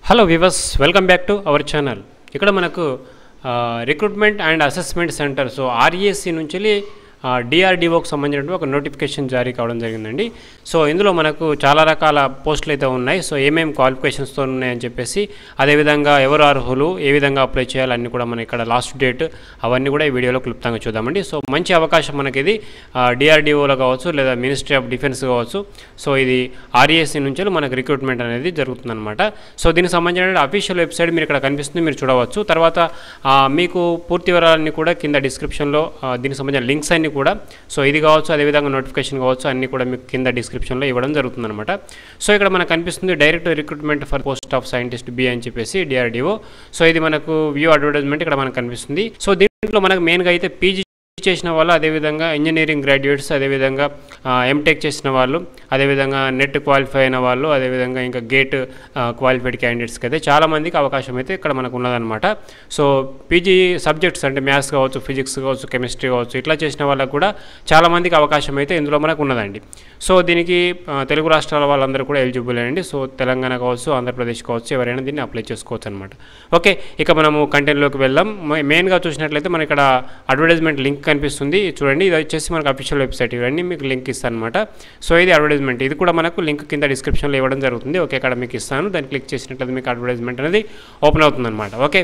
hello వివస్ welcome back to our channel ఇక్కడ మనకు recruitment and assessment centre so RAC నుంచి డిఆర్డిఓకి సంబంధించినటువంటి ఒక నోటిఫికేషన్ జారీ కావడం జరిగిందండి సో ఇందులో మనకు చాలా రకాల పోస్టులు అయితే ఉన్నాయి సో ఏమేమి క్వాలిఫికేషన్స్తో ఉన్నాయని చెప్పేసి అదేవిధంగా ఎవరు అర్హులు ఏ విధంగా అప్లై చేయాలి అన్నీ కూడా మనం ఇక్కడ లాస్ట్ డేట్ అవన్నీ కూడా ఈ వీడియోలో క్లుప్తంగా చూద్దామండి సో మంచి అవకాశం మనకి ఇది డిఆర్డిఓలో కావచ్చు లేదా మినిస్ట్రీ ఆఫ్ డిఫెన్స్ కావచ్చు సో ఇది ఆర్ఈఎస్సి నుంచి మనకు రిక్రూట్మెంట్ అనేది జరుగుతుందన్నమాట సో దీనికి సంబంధించిన అఫీషియల్ వెబ్సైట్ మీరు ఇక్కడ కనిపిస్తుంది మీరు చూడవచ్చు తర్వాత ఆ, మీకు పూర్తి వివరాలన్నీ కూడా కింద డిస్క్రిప్షన్లో ఆ, దీనికి సంబంధించిన లింక్స్ అన్ని కూడా సో ఇది కావచ్చు అదేవిధంగా నోటిఫికేషన్ కావచ్చు అన్ని కూడా మీకు కింద డిస్క్రిప్షన్లో ఇవ్వడం జరుగుతుందన్నమాట సో ఇక్కడ మనకు కనిపిస్తుంది direct recruitment for post of scientist B అని చెప్పేసి డిఆర్డిఓ సో ఇది మనకు వ్యూ అడ్వర్టైజ్మెంట్ ఇక్కడ మనకు కనిపిస్తుంది సో దీంట్లో మనకు మెయిన్గా అయితే పీజీ చేసిన వాళ్ళు అదేవిధంగా ఇంజనీరింగ్ గ్రాడ్యుయేట్స్ అదేవిధంగా ఎంటెక్ చేసిన వాళ్ళు అదేవిధంగా నెట్ క్వాలిఫై అయిన వాళ్ళు అదేవిధంగా ఇంకా గేట్ క్వాలిఫైడ్ క్యాండిడేట్స్కి అయితే చాలామందికి అవకాశం అయితే ఇక్కడ మనకు ఉన్నదన్నమాట సో పీజీ సబ్జెక్ట్స్ అంటే మ్యాథ్స్ కావచ్చు ఫిజిక్స్ కావచ్చు కెమిస్ట్రీ కావచ్చు ఇట్లా చేసిన వాళ్ళకు కూడా చాలామందికి అవకాశం అయితే ఇందులో మనకు ఉన్నదండి సో దీనికి ఆ, తెలుగు రాష్ట్రాల వాళ్ళందరూ కూడా ఎలిజిబుల్ అండి సో తెలంగాణ కావచ్చు ఆంధ్రప్రదేశ్ కావచ్చు ఎవరైనా దీన్ని అప్లై చేసుకోవచ్చు అనమాట ఓకే ఇక మనము కంటెంట్లోకి వెళ్దాం మ- మెయిన్గా చూసినట్లయితే మనకి ఇక్కడ అడ్వర్టైజ్మెంట్ లింక్ కనిపిస్తుంది చూడండి ఇది వచ్చేసి మనకు అఫీషియల్ వెబ్సైట్ ఇవన్నీ మీకు లింక్ ఇస్తాను అనమాట సో ఇది అడ్వర్టైజ్మెంట్ ఇది కూడా మనకు లింక్ కింద డిస్క్రిప్షన్లో ఇవ్వడం జరుగుతుంది ఓకే ఇక్కడ మీకు ఇస్తాను దాన్ని క్లిక్ చేసినట్లయితే మీకు అడ్వర్టైజ్మెంట్ అనేది ఓపెన్ అవుతుంది అనమాట ఓకే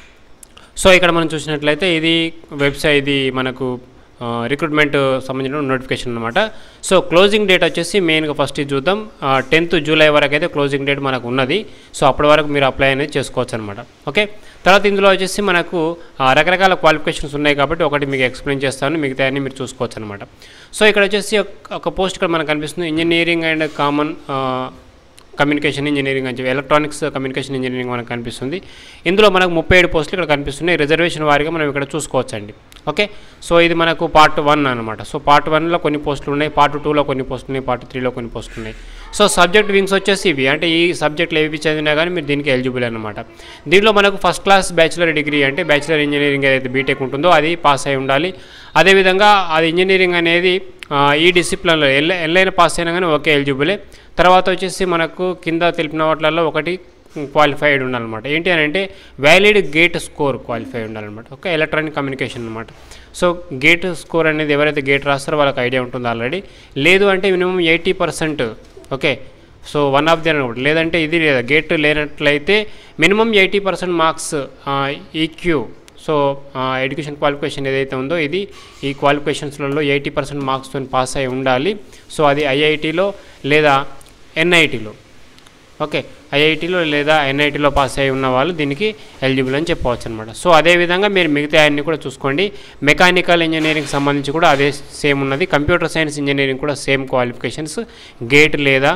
సో ఇక్కడ మనం చూసినట్లయితే ఇది వెబ్సైట్ ఇది మనకు రిక్రూట్మెంట్ సంబంధించిన నోటిఫికేషన్ అనమాట సో క్లోజింగ్ డేట్ వచ్చేసి మెయిన్గా ఫస్ట్ ఇది చూద్దాం టెన్త్ జూలై వరకు అయితే క్లోజింగ్ డేట్ మనకు ఉన్నది సో అప్పటి వరకు మీరు అప్లై అనేది చేసుకోవచ్చు అనమాట ఓకే తర్వాత ఇందులో వచ్చేసి మనకు ఆ, రకరకాల క్వాలిఫికేషన్స్ ఉన్నాయి కాబట్టి ఒకటి మీకు ఎక్స్ప్లెయిన్ చేస్తాను మిగతా అన్ని మీరు చూసుకోవచ్చు అనమాట సో ఇక్కడ వచ్చేసి ఒక- ఒక పోస్ట్ ఇక్కడ మనకు కనిపిస్తుంది engineering and common communication engineering అని చెప్పి ఎలక్ట్రానిక్స్ కమ్యూనికేషన్ ఇంజనీరింగ్ మనకు కనిపిస్తుంది ఇందులో మనకు ముప్పై ఏడు పోస్టులు ఇక్కడ కనిపిస్తున్నాయి రిజర్వేషన్ వారీగా మనం ఇక్కడ చూసుకోవచ్చండి ఓకే సో ఇది మనకు పార్ట్ వన్ అనమాట సో పార్ట్ వన్లో కొన్ని పోస్టులు ఉన్నాయి పార్ట్ టూలో కొన్ని పోస్టులు ఉన్నాయి పార్ట్ త్రీలో కొన్ని పోస్టులు ఉన్నాయి సో సబ్జెక్ట్ వింగ్స్ వచ్చేసి ఇవి అంటే ఈ సబ్జెక్టులు ఏవి చదివినా కానీ మీరు దీనికి ఎలిజిబుల్ అనమాట దీంట్లో మనకు ఫస్ట్ క్లాస్ బ్యాచిలర్ డిగ్రీ అంటే బ్యాచిలర్ ఇంజనీరింగ్ ఏదైతే బీటెక్ ఉంటుందో అది పాస్ అయి ఉండాలి అదేవిధంగా అది ఇంజనీరింగ్ అనేది ఆ, ఈ డిసిప్లిన్లో ఎల్ల ఎల్లైనా పాస్ అయినా కానీ ఓకే ఎలిజిబులే తర్వాత వచ్చేసి మనకు కింద తెలిపిన వాటిలలో ఒకటి క్వాలిఫైడ్ ఉండాలన్నమాట ఏంటి అని అంటే వ్యాలిడ్ గేట్ స్కోర్ క్వాలిఫై ఉండాలన్నమాట ఓకే ఎలక్ట్రానిక్ కమ్యూనికేషన్ అనమాట సో గేట్ స్కోర్ అనేది ఎవరైతే గేట్ రాస్తారో వాళ్ళకి ఐడియా ఉంటుంది ఆల్రెడీ లేదు అంటే minimum eighty percent okay so one of the అనమాట లేదంటే ఇది లేదా గేట్ లేనట్లయితే మినిమం ఎయిటీ పర్సెంట్ మార్క్స్ ఈక్యూ సో ఎడ్యుకేషన్ క్వాలిఫికేషన్ ఏదైతే ఉందో ఇది ఈ క్వాలిఫికేషన్స్లలో ఎయిటీ పర్సెంట్ మార్క్స్తో పాస్ అయి ఉండాలి సో అది ఐఐటిలో లేదా ఎన్ఐటిలో ఓకే ఐఐటిలో లేదా ఎన్ఐటిలో పాస్ అయి ఉన్న వాళ్ళు దీనికి ఎలిజిబుల్ అని చెప్పవచ్చు అనమాట సో అదేవిధంగా మీరు మిగతా అన్ని కూడా చూసుకోండి మెకానికల్ ఇంజనీరింగ్ సంబంధించి కూడా అదే సేమ్ ఉన్నది కంప్యూటర్ సైన్స్ ఇంజనీరింగ్ కూడా సేమ్ క్వాలిఫికేషన్స్ గేట్ లేదా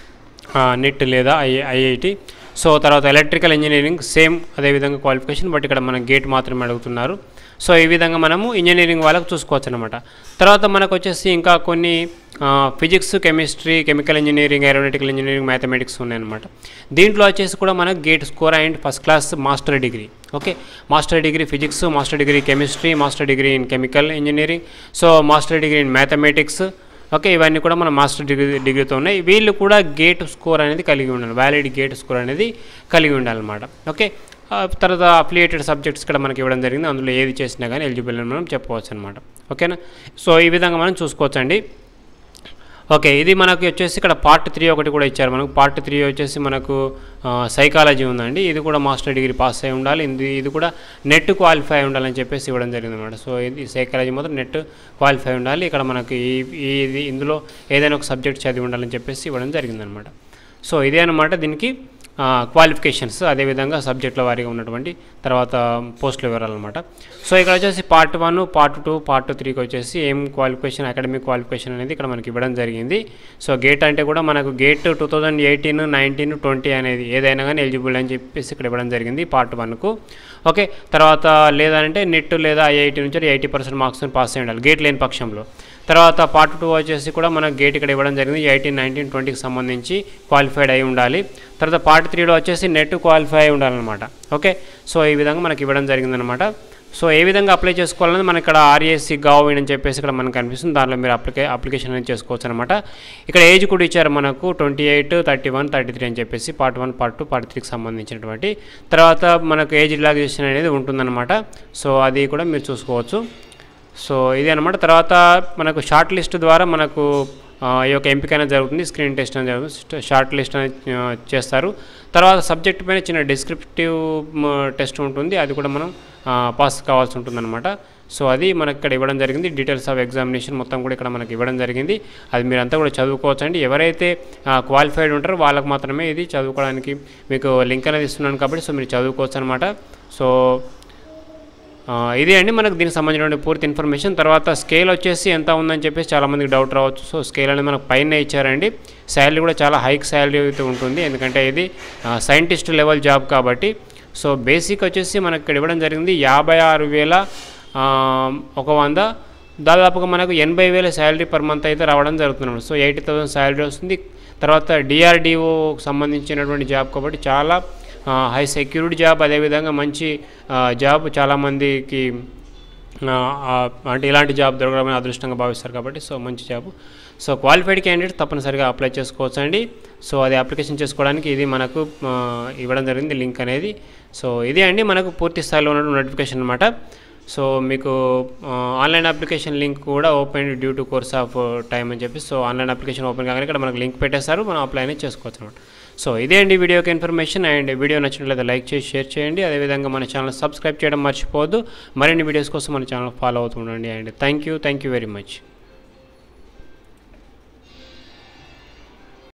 నెట్ లేదా ఐ ఐఐటి సో తర్వాత ఎలక్ట్రికల్ ఇంజనీరింగ్ సేమ్ అదేవిధంగా క్వాలిఫికేషన్ బట్ ఇక్కడ మన గేట్ మాత్రమే అడుగుతున్నారు సో ఈ విధంగా మనము ఇంజనీరింగ్ వాళ్ళకు చూసుకోవచ్చు అనమాట తర్వాత మనకు వచ్చేసి ఇంకా కొన్ని physics chemistry chemical engineering aeronautical engineering mathematics ఉన్నాయన్నమాట దీంట్లో వచ్చేసి కూడా మనకు GATE score and first class master degree okay master degree physics master degree chemistry master degree in chemical engineering so master degree in mathematics okay ఇవన్నీ కూడా మన master degree డిగ్రీతో ఉన్నాయి వీళ్ళు కూడా గేట్ స్కోర్ అనేది కలిగి ఉండాలి వ్యాలిడ్ గేట్ స్కోర్ అనేది కలిగి ఉండాలన్నమాట ఓకే ఆ తర్వాత అఫిలియేటెడ్ సబ్జెక్ట్స్ ఇక్కడ మనకి ఇవ్వడం జరిగింది అందులో ఏది చేసినా కానీ ఎలిజిబుల్ అని మనం చెప్పవచ్చు అనమాట ఓకేనా సో ఈ విధంగా మనం చూసుకోవచ్చండి ఓకే ఇది మనకి వచ్చేసి ఇక్కడ పార్ట్ త్రీ ఒకటి కూడా ఇచ్చారు మనకు పార్ట్ త్రీ వచ్చేసి మనకు సైకాలజీ ఉందండి ఇది కూడా మాస్టర్ డిగ్రీ పాస్ అయి ఉండాలి ఇది ఇది కూడా నెట్ క్వాలిఫై అయి ఉండాలని చెప్పేసి ఇవ్వడం జరిగింది అనమాట సో ఇది సైకాలజీ మాత్రం నెట్ క్వాలిఫై ఉండాలి ఇక్కడ మనకి ఈ ఈ- ఇది ఇందులో ఏదైనా ఒక సబ్జెక్ట్ చదివి ఉండాలని చెప్పేసి ఇవ్వడం జరిగింది అనమాట సో ఇదే అనమాట దీనికి క్వాలిఫికేషన్స్ అదేవిధంగా సబ్జెక్టుల వారీగా ఉన్నటువంటి తర్వాత పోస్టుల వివరాలు అనమాట సో ఇక్కడ వచ్చేసి part one part two part త్రీకి వచ్చేసి ఏం క్వాలిఫికేషన్ అకాడమిక్ క్వాలిఫికేషన్ అనేది ఇక్కడ మనకి ఇవ్వడం జరిగింది సో గేట్ అంటే కూడా మనకు GATE two thousand eighteen nineteen twenty అనేది ఏదైనా కానీ ఎలిజిబుల్ అని చెప్పేసి ఇక్కడ ఇవ్వడం జరిగింది పార్ట్ వన్కు ఓకే తర్వాత లేదంటే నెట్ లేదా ఐఐటి నుంచి ఎయిటీ పర్సెంట్ మార్క్స్ పాస్ అయి ఉండాలి గేట్ లేని పక్షంలో తర్వాత పార్ట్ టూ వచ్చేసి కూడా మనకు గేట్ ఇక్కడ ఇవ్వడం జరిగింది ఎయిటీన్ నైన్టీన్ ట్వంటీకి సంబంధించి క్వాలిఫైడ్ అయి ఉండాలి తర్వాత పార్ట్ త్రీలో వచ్చేసి నెట్ క్వాలిఫై అయి ఉండాలన్నమాట ఓకే సో ఈ విధంగా మనకి ఇవ్వడం జరిగిందనమాట సో ఏ విధంగా అప్లై చేసుకోవాలని మనకి ఇక్కడ ఆర్ఏసీ గావిన్ అని చెప్పేసి ఇక్కడ మనకు కనిపిస్తుంది దాంట్లో మీరు అప్లికే అప్లికేషన్ అనేది చేసుకోవచ్చు అనమాట ఇక్కడ ఏజ్ కూడా ఇచ్చారు మనకు twenty eight thirty one thirty three అని చెప్పేసి part one part two part త్రీకి సంబంధించినటువంటి తర్వాత మనకు ఏజ్ రిలాక్సేషన్ అనేది ఉంటుందన్నమాట సో అది కూడా మీరు చూసుకోవచ్చు సో ఇది అనమాట తర్వాత మనకు షార్ట్ లిస్ట్ ద్వారా మనకు ఆ, ఈ యొక్క ఎంపిక అనేది జరుగుతుంది స్క్రీన్ టెస్ట్ అనేది జరుగుతుంది షార్ట్ లిస్ట్ అనేది ఆ, చేస్తారు తర్వాత సబ్జెక్ట్ పైన చిన్న డిస్క్రిప్టివ్ టెస్ట్ ఉంటుంది అది కూడా మనం ఆ, పాస్ కావాల్సి ఉంటుందన్నమాట సో అది మనకి ఇక్కడ ఇవ్వడం జరిగింది డీటెయిల్స్ ఆఫ్ ఎగ్జామినేషన్ మొత్తం కూడా ఇక్కడ మనకి ఇవ్వడం జరిగింది అది మీరంతా కూడా చదువుకోవచ్చు అండి ఎవరైతే క్వాలిఫైడ్ ఉంటారో వాళ్ళకి మాత్రమే ఇది చదువుకోవడానికి మీకు లింక్ అనేది ఇస్తున్నాను కాబట్టి సో మీరు చదువుకోవచ్చు అనమాట సో ఆ, ఇదే అండి మనకు దీనికి సంబంధించిన పూర్తి ఇన్ఫర్మేషన్ తర్వాత స్కేల్ వచ్చేసి ఎంత ఉందని చెప్పేసి చాలామందికి డౌట్ రావచ్చు సో స్కేల్ అనేది మనకు పైన ఇచ్చారండి శాలరీ కూడా చాలా హైక్ శాలరీ అయితే ఉంటుంది ఎందుకంటే ఇది సైంటిస్ట్ లెవెల్ జాబ్ కాబట్టి సో బేసిక్ వచ్చేసి మనకి ఇక్కడ ఇవ్వడం జరిగింది యాభై ఆరు వేల ఆ, ఒక వంద దాదాపుగా మనకు ఎనభై వేల శాలరీ పర్ మంత్ అయితే రావడం జరుగుతుంది సో ఎయిటీ థౌసండ్ శాలరీ వస్తుంది తర్వాత డిఆర్డిఓకి సంబంధించినటువంటి జాబ్ కాబట్టి చాలా హై సెక్యూరిటీ జాబ్ అదేవిధంగా మంచి ఆ, జాబ్ చాలామందికి ఆ, ఆ, అంటే ఇలాంటి జాబ్ దొరకడం అదృష్టంగా భావిస్తారు కాబట్టి సో మంచి జాబ్ సో క్వాలిఫైడ్ క్యాండిడేట్ తప్పనిసరిగా అప్లై చేసుకోవచ్చు అండి సో అది అప్లికేషన్ చేసుకోవడానికి ఇది మనకు ఆ, ఇవ్వడం జరిగింది లింక్ అనేది సో ఇదే అండి మనకు పూర్తి స్థాయిలో ఉన్న నోటిఫికేషన్ అనమాట సో మీకు ఆ, ఆన్లైన్ అప్లికేషన్ లింక్ కూడా open due to course of time అని చెప్పి సో ఆన్లైన్ అప్లికేషన్ ఓపెన్ కాగానే ఇక్కడ మనకు లింక్ పెట్టేస్తారు మనం అప్లై అనేది చేసుకోవచ్చు అనమాట సో ఇదే అండి వీడియోకి ఇన్ఫర్మేషన్ అండ్ వీడియో నచ్చినట్లయితే లైక్ చేసి షేర్ చేయండి అదేవిధంగా మన ఛానల్ సబ్స్క్రైబ్ చేయడం మర్చిపోవద్దు మరిన్ని వీడియోస్ కోసం మన ఛానల్ ఫాలో అవుతుండండి and thank you thank you very much